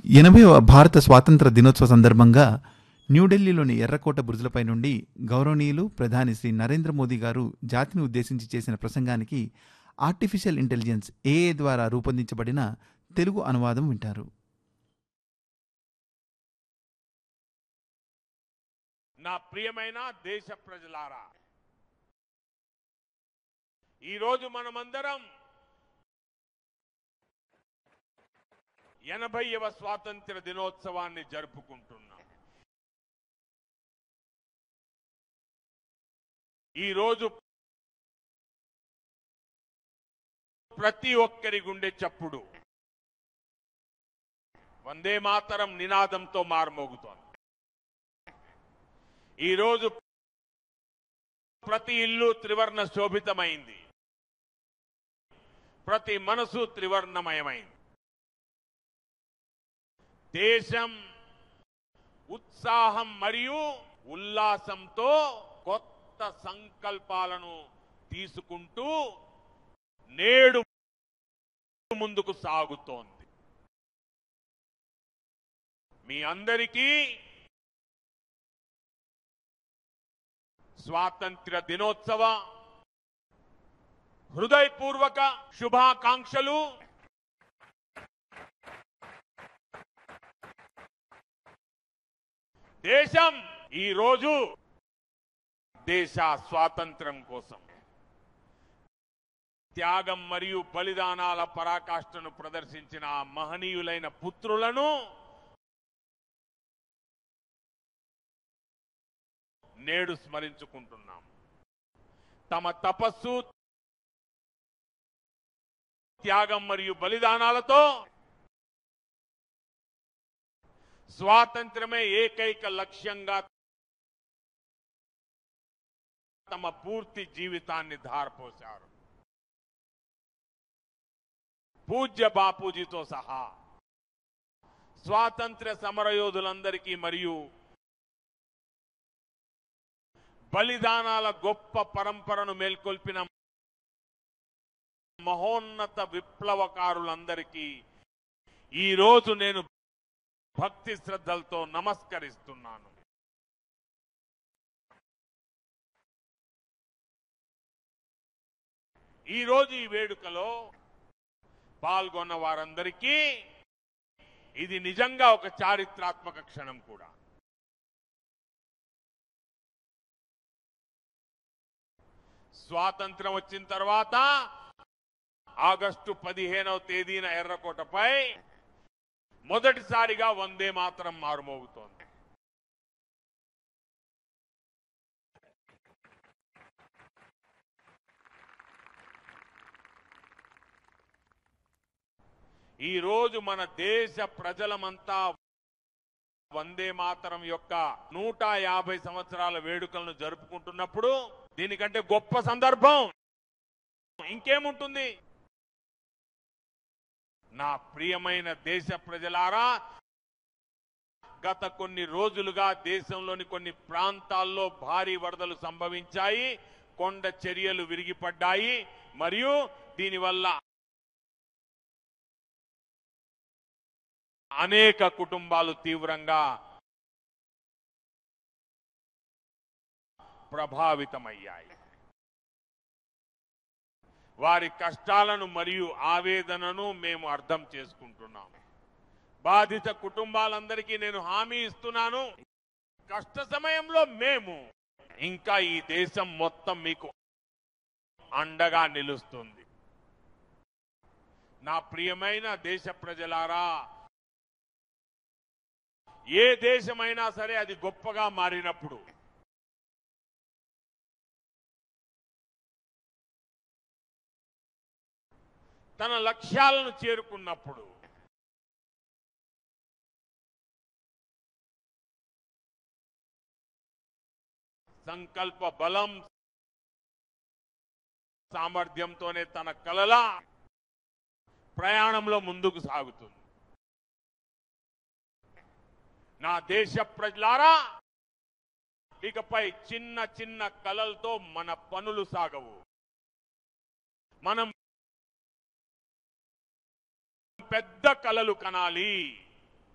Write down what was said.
ఎనభైవ భారత స్వాతంత్ర దినోత్సవ సందర్భంగా న్యూఢిల్లీలోని ఎర్రకోట బురుజులపై నుండి గౌరవనీయులు ప్రధాని శ్రీ నరేంద్ర మోదీ గారు జాతిని ఉద్దేశించి చేసిన ప్రసంగానికి ఆర్టిఫిషియల్ ఇంటెలిజెన్స్ ఏఏ ద్వారా రూపొందించబడిన తెలుగు అనువాదం వింటారు నా ప్రియమైన దేశ ప్రజలారా ఈరోజు మనమందరం ఎనభైవ స్వాతంత్ర దినోత్సవాన్ని జరుపుకుంటున్నాం ఈరోజు ప్రతి ఒక్కరి గుండె చప్పుడు వందే మాతరం నినాదంతో మారుమోగుతోంది ఈరోజు ప్రతి ఇల్లు త్రివర్ణ శోభితమైంది ప్రతి మనసు త్రివర్ణమయమైంది దేశం ఉత్సాహం మరియు ఉల్లాసంతో కొత్త సంకల్పాలను తీసుకుంటూ నేడు ముందుకు సాగుతోంది మీ అందరికీ స్వాతంత్ర్య దినోత్సవ హృదయపూర్వక శుభాకాంక్షలు దేశం ఈ రోజు దేశ స్వాతంత్ర్యం కోసం త్యాగం మరియు బలిదానాల పరాకాష్ఠను ప్రదర్శించిన ఆ మహనీయులైన పుత్రులను నేడు స్మరించుకుంటున్నాం తమ తపస్సు త్యాగం మరియు బలిదానాలతో స్వాతంత్రమే ఏకైక లక్ష్యంగా తమ పూర్తి జీవితాన్ని ధారపోశారు పూజ్య బాపూజీతో సహా స్వాతంత్ర్య సమరయోధులందరికీ మరియు బలిదానాల గొప్ప పరంపరను మేల్కొల్పిన మహోన్నత విప్లవకారులందరికీ ఈ రోజు నేను భక్తి శ్రద్ధలతో నమస్కరిస్తున్నాను ఈ రోజు ఈ వేడుకలో పాల్గొన్న వారందరికీ ఇది నిజంగా ఒక చారిత్రాత్మక క్షణం కూడా స్వాతంత్రం వచ్చిన తర్వాత ఆగస్టు పదిహేనవ తేదీన ఎర్రకోటపై మొదటిసారిగా వందే మాత్రం మారుమోగుతోంది ఈ రోజు మన దేశ ప్రజలమంతా వందే మాతరం యొక్క నూట యాభై సంవత్సరాల వేడుకలను జరుపుకుంటున్నప్పుడు దీనికంటే గొప్ప సందర్భం ఇంకేముంటుంది నా ప్రియమైన దేశ ప్రజలారా గత కొన్ని రోజులుగా దేశంలోని కొన్ని ప్రాంతాల్లో భారీ వరదలు సంభవించాయి కొండ చర్యలు విరిగిపడ్డాయి మరియు దీనివల్ల అనేక కుటుంబాలు తీవ్రంగా ప్రభావితమయ్యాయి వారి కష్టాలను మరియు ఆవేదనను మేము అర్థం చేసుకుంటున్నాం బాధిత కుటుంబాలందరికీ నేను హామీ ఇస్తున్నాను కష్ట సమయంలో మేము ఇంకా ఈ దేశం మొత్తం మీకు అండగా నిలుస్తుంది నా ప్రియమైన దేశ ప్రజలారా ఏ దేశమైనా సరే అది గొప్పగా మారినప్పుడు తన లక్ష్యాలను చేరుకున్నప్పుడు సంకల్ప బలం సామర్థ్యంతోనే తన కలల ప్రయాణంలో ముందుకు సాగుతుంది నా దేశ ప్రజలారా ఇకపై చిన్న చిన్న కలలతో మన పనులు సాగవు మనం పెద్ద కలలు కనాలి